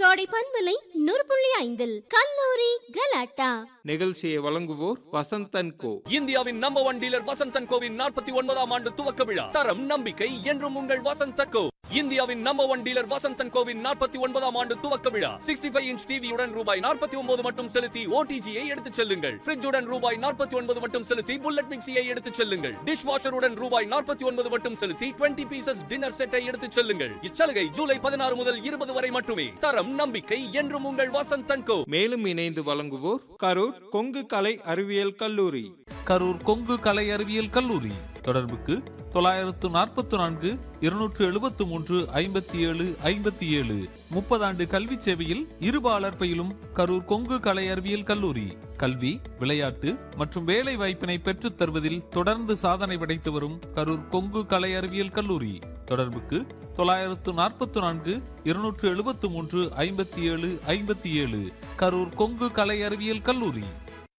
கோடை பண்பலை நூறு புள்ளி ஐந்தில் கல்லூரி கலாட்டா நிகழ்ச்சியை வழங்குவோர் வசந்தன் கோ இந்தியாவின் நம்பர் ஒன் டீலர் வசந்தன் கோவின் நாற்பத்தி ஒன்பதாம் ஆண்டு துவக்க விழா தரம் நம்பிக்கை என்றும் உங்கள் வசந்தன் கோ இந்தியாவின் நம்பர் ஒன் டீலர் வசந்தன் கோவின் நாற்பத்தி ஒன்பதாம் ஆண்டு துவக்க விழா சிக்ஸ்டி ஃபைவ் இன்ச் டிவியுடன் ரூபாய் நாற்பத்தி ஒன்பது மட்டும் செலுத்தி ஓடிஜியை எடுத்துச் செல்லுங்கள் ஃப்ரிட்ஜுடன் ரூபாய் நாற்பத்தி ஒன்பது மட்டும் செலுத்தி புல்லட் மிக்சியை எடுத்துச் செல்லுங்கள் டிஷ் வாஷருடன் ரூபாய் நாற்பத்தி ஒன்பது மட்டும் செலுத்தி டுவெண்ட்டி பீசஸ் டின்னர் செட்டை எடுத்துச் செல்லுங்கள் இச்சலுகை ஜூலை பதினாறு முதல் இருபது வரை மட்டுமே தரம் நம்பிக்கை என்றும் உங்கள் வசந்தன் கோ மேலும் இணைந்து வழங்குவோர் கரூர் கொங்கு கலை அறிவியல் கல்லூரி கரூர் கொங்கு கலை அறிவியல் கல்லூரி தொடர்புக்கு தொள்ளாயிரத்து நாற்பத்தி நான்கு இருநூற்று எழுபத்து மூன்று ஐம்பத்தி ஏழு ஐம்பத்தி ஏழு முப்பதாண்டு கல்வி சேவையில் இருபாலர் பயிலும் கரூர் கொங்கு கலை அறிவியல் கல்லூரி கல்வி விளையாட்டு மற்றும் வேலை வாய்ப்பினை பெற்றுத் தருவதில் தொடர்ந்து சாதனை படைத்து வரும் கரூர் கொங்கு கலை அறிவியல் கல்லூரி தொடர்புக்கு தொள்ளாயிரத்து நாற்பத்தி நான்கு இருநூற்று எழுபத்து மூன்று ஐம்பத்தி ஏழு ஐம்பத்தி ஏழு கரூர் கொங்கு கலை அறிவியல் கல்லூரி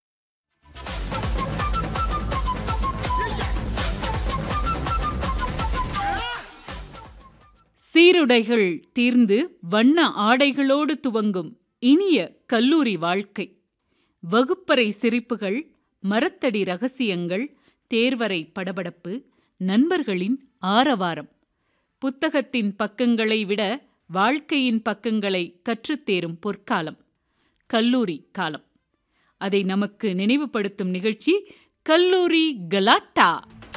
சீருடைகள் தீர்ந்து வண்ண ஆடைகளோடு துவங்கும் இனிய கல்லூரி வாழ்க்கை வகுப்பறை சிரிப்புகள் மரத்தடி ரகசியங்கள் தேர்வரை படபடப்பு நண்பர்களின் ஆரவாரம் புத்தகத்தின் பக்கங்களை விட வாழ்க்கையின் பக்கங்களை கற்றுத்தேரும் பொற்காலம் கல்லூரி காலம் அதை நமக்கு நினைவுபடுத்தும் நிகழ்ச்சி கல்லூரி கலாட்டா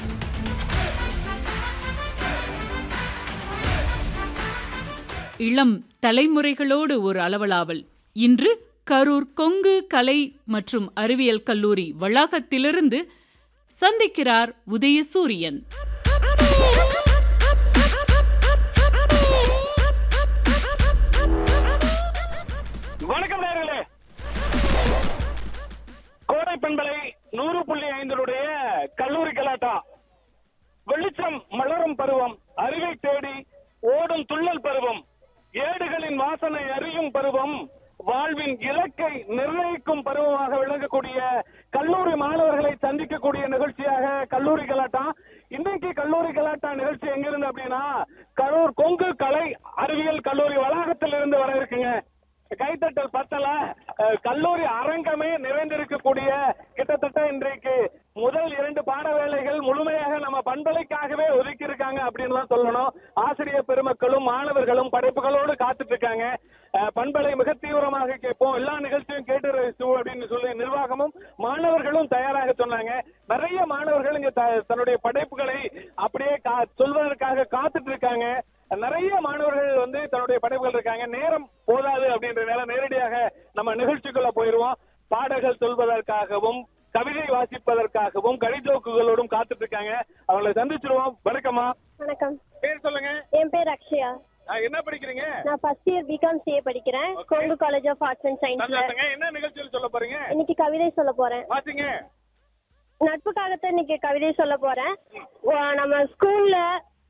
இளம் தலைமுறைகளோடு ஒரு அளவலாவல் இன்று கரூர் கொங்கு கலை மற்றும் அறிவியல் கல்லூரி வளாகத்திலிருந்து சந்திக்கிறார் உதயசூரியன் வணக்கம் நேர்களே கோடை பெண்களை நூறு புள்ளி ஐந்தினுடைய கல்லூரி கலாட்டா வெளிச்சம் மலரும் பருவம் அறிவை தேடி ஓடும் துள்ளல் பருவம் ஏடுகளின் வாசனை அறியும் பருவம் வாழ்வின் இலக்கை நிர்ணயிக்கும் பருவமாக விளங்கக்கூடிய கல்லூரி மாணவர்களை சந்திக்கக்கூடிய நிகழ்ச்சியாக கல்லூரி கலாட்டா இன்னைக்கு கல்லூரி கலாட்டா நிகழ்ச்சி எங்கிருந்து அப்படின்னா கரூர் கொங்கு கலை அறிவியல் கல்லூரி வளாகத்தில் இருந்து வர இருக்குங்க கைத்தட்டல் பத்தல அஹ், கல்லூரி அரங்கமே நிறைந்திருக்கக்கூடிய கிட்டத்தட்ட இன்றைக்கு முதல் இரண்டு பாட வேளைகள் முழுமையாக நம்ம பண்பலைக்காகவே ஒதுக்கி இருக்காங்க அப்படின்னு தான் சொல்லணும் ஆசிரியர் பெருமக்களும் மாணவர்களும் படைப்புகளோடு காத்துட்டு இருக்காங்க அஹ், பண்பலை மிக தீவிரமாக கேட்போம் எல்லா நிகழ்ச்சியும் கேட்டு ரசிச்சு அப்படின்னு சொல்லி நிர்வாகமும் மாணவர்களும் தயாராக சொன்னாங்க நிறைய மாணவர்கள் இங்க த- தன்னுடைய படைப்புகளை அப்படியே கா- சொல்வதற்காக காத்துட்டு இருக்காங்க நிறைய மாணவர்கள் வந்து தன்னுடைய படைப்புகள் இருக்காங்க நேரம் போதாது அப்படின்றதுனால நேரடியாக நம்ம நிகழ்ச்சிக்குள்ள போயிருவோம் பாடல்கள் சொல்வதற்காகவும் கவிதை வாசிப்பதற்காகவும் கடிதோக்குகளோடும் காத்துட்டு இருக்காங்க அவங்களை சந்திச்சிருவோம் வணக்கம்மா வணக்கம் பேர் சொல்லுங்க என் பேர் அக்ஷயா ஆ, என்ன படிக்கிறீங்க நான் ஃபர்ஸ்ட் இயர் பிகாம் சிஏ படிக்கிறேன் Okay. Kongu college of arts and சயின்ஸ்ல சந்தோஷங்க என்ன நிகழ்ச்சியில் சொல்ல போறீங்க இன்னைக்கு கவிதை சொல்ல போறேன் வாசிங்க நட்புக்காகத்தான் இன்னைக்கு கவிதை சொல்ல போறேன் வா- நம்ம ஸ்கூல்ல